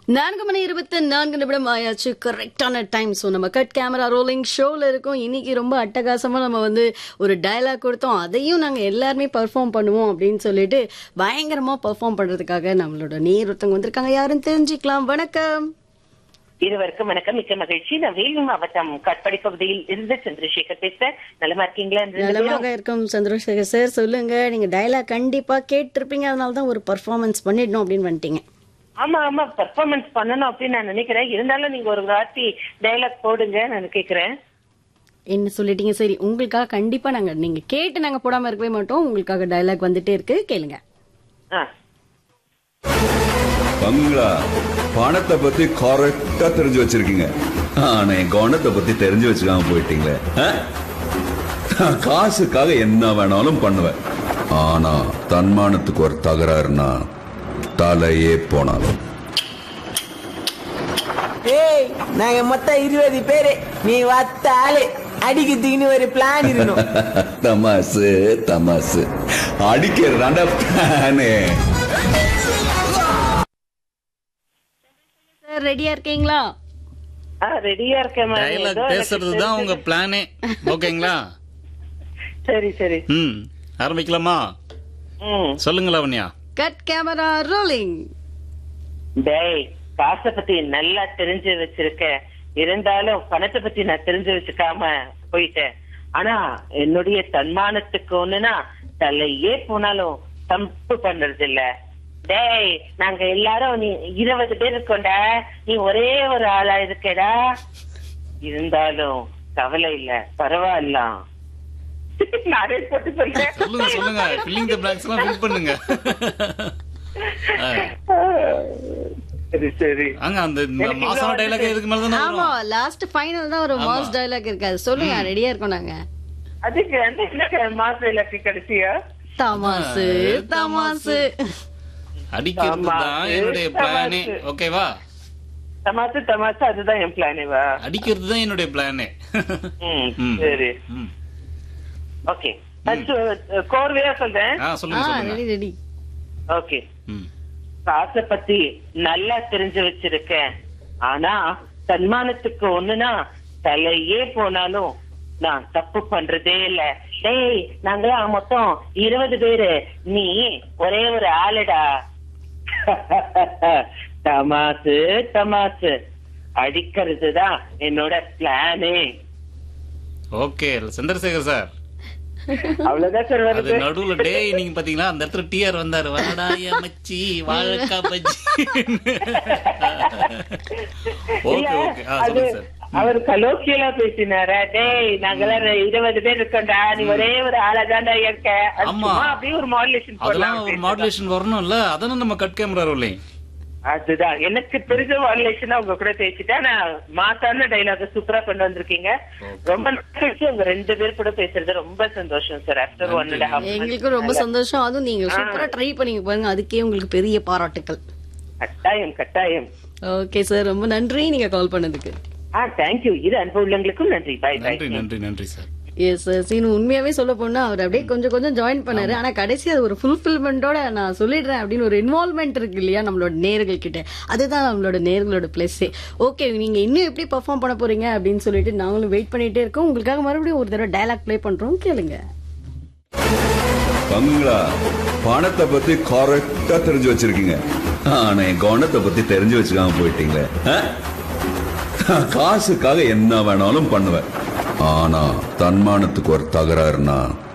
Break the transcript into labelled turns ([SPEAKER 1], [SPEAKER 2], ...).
[SPEAKER 1] நான்கு மணி இருபத்தி நான்கு நிமிடம் ஆயாச்சு கரெக்டான டைம் ஸோ நம்ம கட் கேமரா ரோலிங் ஷோவில் இருக்கோம் இன்னைக்கு ரொம்ப அட்டகாசமாக நம்ம வந்து ஒரு டயலாக் கொடுத்தோம் அதையும் நாங்கள் எல்லாருமே பர்ஃபார்ம் பண்ணுவோம் அப்படின்னு சொல்லிட்டு பயங்கரமாக பர்ஃபார்ம் பண்ணுறதுக்காக நம்மளோட நேர் ஒருத்தவங்க வந்திருக்காங்க யாருன்னு தெரிஞ்சுக்கலாம் வணக்கம்
[SPEAKER 2] இருவருக்கும் வணக்கம் மிக்க மகிழ்ச்சி நான் வேலூர் மாவட்டம் காட்பாடி பகுதியில் இருந்து சந்திரசேகர் பேசுறேன் நலமா இருக்கீங்களா ரெண்டு பேரும்?
[SPEAKER 1] நலமாக இருக்கும் சந்திரசேகர் சார் சொல்லுங்க நீங்க டயலாக் கண்டிப்பா கேட்டிருப்பீங்க அதனால தான் ஒரு பர்ஃபார்மன்ஸ் பண்ணிடணும் அப்படின்னு வந்துட்டீங்க
[SPEAKER 2] ஆமா ஆமா பெர்ஃபார்மன்ஸ் பண்ணணும் அப்படின்னு நான் நினைக்கிறேன் இருந்தாலும் நீங்க ஒரு வார்த்தை டயலாக் போடுங்க நான் கேக்குறேன்
[SPEAKER 1] என்ன சொல்லிட்டீங்க சரி உங்களுக்காக கண்டிப்பா நாங்க நீங்க கேட்டு நாங்க போடாம இருக்கவே மாட்டோம் உங்களுக்காக டயலாக் வந்துட்டே இருக்கு கேளுங்க
[SPEAKER 2] ஆ.
[SPEAKER 3] பங்களா பணத்தை பத்தி கரெக்டா தெரிஞ்சு வச்சிருக்கீங்க ஆனா என் கவனத்தை பத்தி தெரிஞ்சு வச்சுக்காம போயிட்டீங்களே ஆ? நான் காசுக்காக என்ன வேணாலும் பண்ணுவேன் ஆனா தன்மானத்துக்கு ஒரு தகராறுனா தலையே போனாலும்
[SPEAKER 4] ஏய் நாங்க மொத்தம் இருபது பேரு நீ வத்த ஆளு அடிக்கிறதுக்குன்னு ஒரு பிளான் இருக்கணும்
[SPEAKER 3] தமாசு தமாசு அடிக்கிறதாண்டா பிளானே
[SPEAKER 1] சார் ரெடியா இருக்கீங்களா
[SPEAKER 2] ஆ ரெடியா இருக்கேன் ma'am.
[SPEAKER 5] டயலாக்
[SPEAKER 2] ஏதோ எனக்கு
[SPEAKER 5] பேசுறது தான் உங்க பிளானே ஓகேங்களா
[SPEAKER 2] சரி சரி
[SPEAKER 5] ம் ஆரம்பிக்கலாமா
[SPEAKER 2] ம்
[SPEAKER 5] சொல்லுங்க லாவண்யா
[SPEAKER 1] கட் கேமரா ரோலிங்
[SPEAKER 2] டேய் காசை பத்தி நல்லா தெரிஞ்சு வச்சிருக்க இருந்தாலும் பணத்தை பத்தி நான் தெரிஞ்சு வச்சுக்காம போயிட்டேன் ஆனா என்னுடைய தன்மானத்துக்கு ஒண்ணுனா தலையே போனாலும் தப்பு பண்றது இல்ல டேய் நாங்க எல்லாரும் நீ இருபது பேர் இருக்கோண்டா நீ ஒரே ஒரு ஆளா இருக்கடா இருந்தாலும் கவலை இல்ல பரவாயில்ல நானே போட்டு சொல்றேன்
[SPEAKER 5] சொல்லுங்க சொல்லுங்க ஃபில்லிங் தி பிளாங்க்ஸ் எல்லாம் ஃபில் பண்ணுங்க ஆ,
[SPEAKER 2] சரி சரி
[SPEAKER 5] அங்க அந்த இந்த
[SPEAKER 2] எனக்கு
[SPEAKER 5] மாசான
[SPEAKER 2] இவ்வளவு
[SPEAKER 5] டைலாக் இதுக்கு மேல தானே
[SPEAKER 1] ஆமா
[SPEAKER 5] வரும்
[SPEAKER 1] லாஸ்ட் ஃபைனல் தான் ஒரு மாஸ் டயலாக் இருக்காது சொல்லுங்க ரெடியா இருக்கோம் நாங்க
[SPEAKER 2] அதுக்கு அந்த என்ன மாசம் இலக்கு கடைசியா
[SPEAKER 1] தமாசு தமாசு
[SPEAKER 5] அடிக்கிறது தான் என்னுடைய பிளானே ஓகேவா
[SPEAKER 2] தமாசு தமாசு அதுதான் என் பிளானேவா
[SPEAKER 5] அடிக்கிறது தான் என்னுடைய பிளானே
[SPEAKER 2] ம்,
[SPEAKER 5] ம்.
[SPEAKER 2] சரி
[SPEAKER 5] ம்.
[SPEAKER 2] ஓகே கோர்வையா சொல்றேன்
[SPEAKER 5] ஆ
[SPEAKER 1] ஆ
[SPEAKER 5] சொல்லுங்க சொல்லுங்க
[SPEAKER 1] ரெடி ரெடி
[SPEAKER 2] ஓகே
[SPEAKER 5] ம்.
[SPEAKER 2] காசை பத்தி நல்லா தெரிஞ்சு வச்சிருக்கேன் ஆனா தன்மானத்துக்கு ஒண்ணுனா தலையே போனாலும் நான் தப்பு பண்றதே இல்ல டேய் நாங்களாம் மொத்தம் இருபது பேரு நீ ஒரே ஒரு ஆளுடா தமாசு தமாசு அடிக்கிறது தான் என்னோட பிளானே
[SPEAKER 5] ஓகே சந்திரசேகர் சார்
[SPEAKER 2] அவ்வளவுதான் சார்
[SPEAKER 5] அது
[SPEAKER 2] வருது
[SPEAKER 5] நடுவுல டேய் நீங்க பாத்தீங்களா அந்த இடத்துல டிஆர் வந்தாரு வாடா என் மச்சி வாழைக்கா பஜ்ஜி ஓகே
[SPEAKER 2] இல்ல,
[SPEAKER 5] ஓகே ஆ
[SPEAKER 2] அது
[SPEAKER 5] சொல்லுங்க சார்
[SPEAKER 2] அவர் கலோக்கியலா பேசினாரா டேய் நாங்கெல்லாம் இருபது பேர் இருக்கோம்டா நீ ஒரே ஒரு ஆளாதான்டா இருக்க அது
[SPEAKER 5] ஆமா.
[SPEAKER 2] சும்மா அப்படியே ஒரு மாடுலேஷன்
[SPEAKER 5] அதெல்லாம் ஒரு மாடுலேஷன் வரணும்ல அதானே நம்ம கட் கேமரா ரோலிங்
[SPEAKER 2] அதுதான் எனக்கு தெரிஞ்ச மாடுலேஷன் உங்க கூட பேசிட்டேன் நான் மாத்தான டைலாக் சூப்பரா கொண்டு வந்திருக்கீங்க ரொம்ப நாள் கழிச்சு உங்க ரெண்டு பேர் கூட பேசுறது ரொம்ப சந்தோஷம் sir after one and half
[SPEAKER 1] எங்களுக்கும் ரொம்ப சந்தோஷம் அதுவும் நீங்க சூப்பரா ட்ரை பண்ணீங்க பாருங்க அதுக்கே உங்களுக்கு பெரிய பாராட்டுக்கள்
[SPEAKER 2] கட்டாயம் கட்டாயம்
[SPEAKER 1] ஓகே சார் ரொம்ப நன்றி நீங்க கால் பண்ணதுக்கு
[SPEAKER 2] ஆ தேங்க்யூ இரு அன்பு உள்ளங்களுக்கும் நன்றி பாய் பாய்
[SPEAKER 5] நன்றி நன்றி நன்றி சார்
[SPEAKER 1] எஸ் சார் சீனு உண்மையாவே சொல்ல போனா அவர் அப்படியே கொஞ்சம் கொஞ்சம் ஜாயின் பண்ணாரு ஆனா கடைசி அது ஒரு ஃபுல்ஃபில்மெண்டோட நான் சொல்லிடுறேன் அப்படின்னு ஒரு இன்வால்மெண்ட் இருக்கு இல்லையா நம்மளோட நேர்கள் கிட்ட அதுதான் நம்மளோட நேர்களோட பிளஸ்ஸே ஓகே நீங்க இன்னும் எப்படி பெர்ஃபார்ம் பண்ண போறீங்க அப்படின்னு சொல்லிட்டு நாங்களும் வெயிட் பண்ணிட்டே இருக்கோம் உங்களுக்காக மறுபடியும் ஒரு தடவை டயலாக் ப்ளே பண்றோம் கேளுங்க
[SPEAKER 3] பங்களா பணத்தை பத்தி கரெக்டா தெரிஞ்சு வச்சிருக்கீங்க ஆனா என் கவனத்தை பத்தி தெரிஞ்சு வச்சுக்காம போயிட்டீங்களே ஆ? நான் காசுக்காக என்ன வேணாலும் பண்ணுவேன் ஆனா தன்மானத்துக்கு ஒரு தகராறுனா